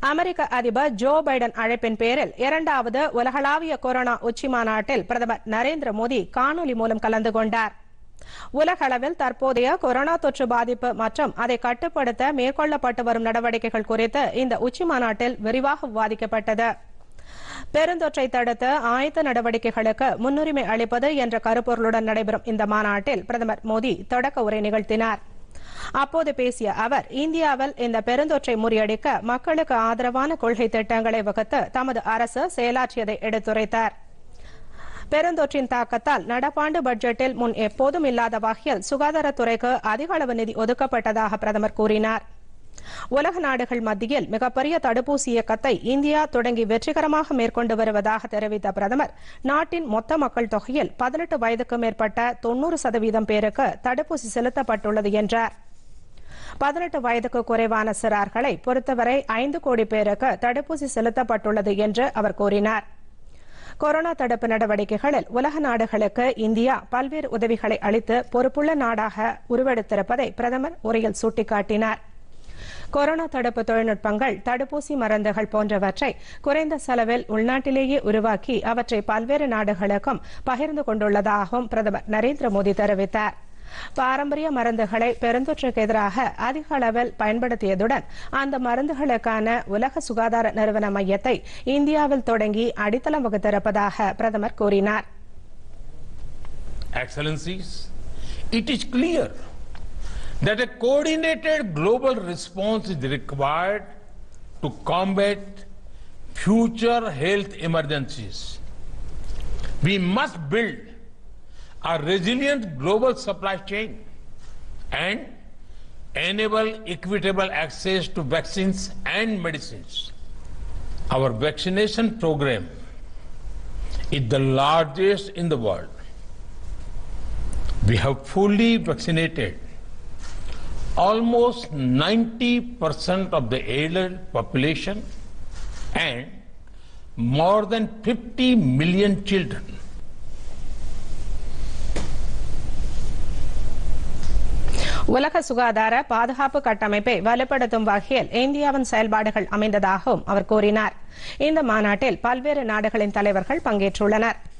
அமெரிக்க அதிபர் Joe Biden அழைப்பின் பேரில் இரண்டாவது உலகளாவிய கொரோனா உச்சி மாநாட்டில் பிரதமர் நரேந்திர மோடி காணொலி மூலம் கலந்து கொண்டார் உலகளவில் தற்போதைய கொரோனா தொற்று பாதிப்பு மற்றும் அதை கட்டுப்படுத்த மேற்கொள்ளப்பட்டு வரும் நடவடிக்கைகள் குறித்து இந்த உச்சி மாநாட்டில் விரிவாக விவாதிக்கப்பட்டது பெருந்தொற்றை தடுத்த ஆயத்த நடவடிக்கைகளுக்கு முன்னுரிமை அளிப்பது என்ற கருப்பொருளுடன் நடைபெறும் இந்த மாநாட்டில் பிரதமர் மோடி தொடக்க உரை நிகழ்த்தினார் அப்போது பேசிய அவர் இந்தியாவில் இந்த பெருந்தொற்றை முறியடிக்க மக்களுக்கு ஆதரவான கொள்கை திட்டங்களை வகுத்து தமது அரசு செயலாற்றியதை எடுத்துரைத்தார் பெருந்தொற்றின் தாக்கத்தால் நடப்பாண்டு பட்ஜெட்டில் முன் எப்போதும் இல்லாத வகையில் சுகாதாரத்துறைக்கு அதிக அளவு நிதி ஒதுக்கப்பட்டதாக பிரதமர் கூறினார் உலக நாடுகள் மத்தியில் மிகப்பெரிய தடுப்பூசி இயக்கத்தை இந்தியா தொடங்கி வெற்றிகரமாக மேற்கொண்டு வருவதாக தெரிவித்த பிரதமர் நாட்டின் மொத்த மக்கள் தொகையில் பதினெட்டு வயதுக்கு மேற்பட்ட தொன்னூறு சதவீதம் பேருக்கு தடுப்பூசி செலுத்தப்பட்டுள்ளது என்றார் பதினெட்டு வயதுக்கு குறைவான சிறார்களை பொறுத்தவரை ஐந்து கோடி பேருக்கு தடுப்பூசி செலுத்தப்பட்டுள்ளது என்று அவர் கூறினார் கொரோனா தடுப்பு நடவடிக்கைகளில் உலக நாடுகளுக்கு இந்தியா பல்வேறு உதவிகளை அளித்து பொறுப்புள்ள நாடாக உருவெடுத்திருப்பதை பிரதமர் உரையில் சுட்டிக்காட்டினார் கொரோனா தடுப்பு தொழில்நுட்பங்கள் தடுப்பூசி மருந்துகள் போன்றவற்றை குறைந்த செலவில் உள்நாட்டிலேயே உருவாக்கி அவற்றை பல்வேறு நாடுகளுக்கும் பகிர்ந்து கொண்டுள்ளதாகவும் பிரதமர் நரேந்திர மோடி தெரிவித்தார் பாரம்பரிய மருந்துகளை பெருந்தொற்றுக்கு எதிராக அதிக அளவில் பயன்படுத்தியதுடன் அந்த மருந்துகளுக்கான உலக சுகாதார நிறுவன மையத்தை இந்தியாவில் தொடங்கி அடித்தளம் வகுத்திருப்பதாக பிரதமர் கூறினார் Excellencies, it is clear that a coordinated global response is required to combat future health emergencies. We must build a resilient global supply chain and enable equitable access to vaccines and medicines. Our vaccination program is the largest in the world. We have fully vaccinated almost 90% of the adult population and more than 50 million children. உலக சுகாதார பாதுகாப்பு கட்டமைப்பை வலுப்படுத்தும் வகையில் இந்தியாவின் செயல்பாடுகள் அமைந்ததாகவும் அவர் கூறினார் இந்த மாநாட்டில் பல்வேறு நாடுகளின் தலைவர்கள் பங்கேற்றுள்ளனர்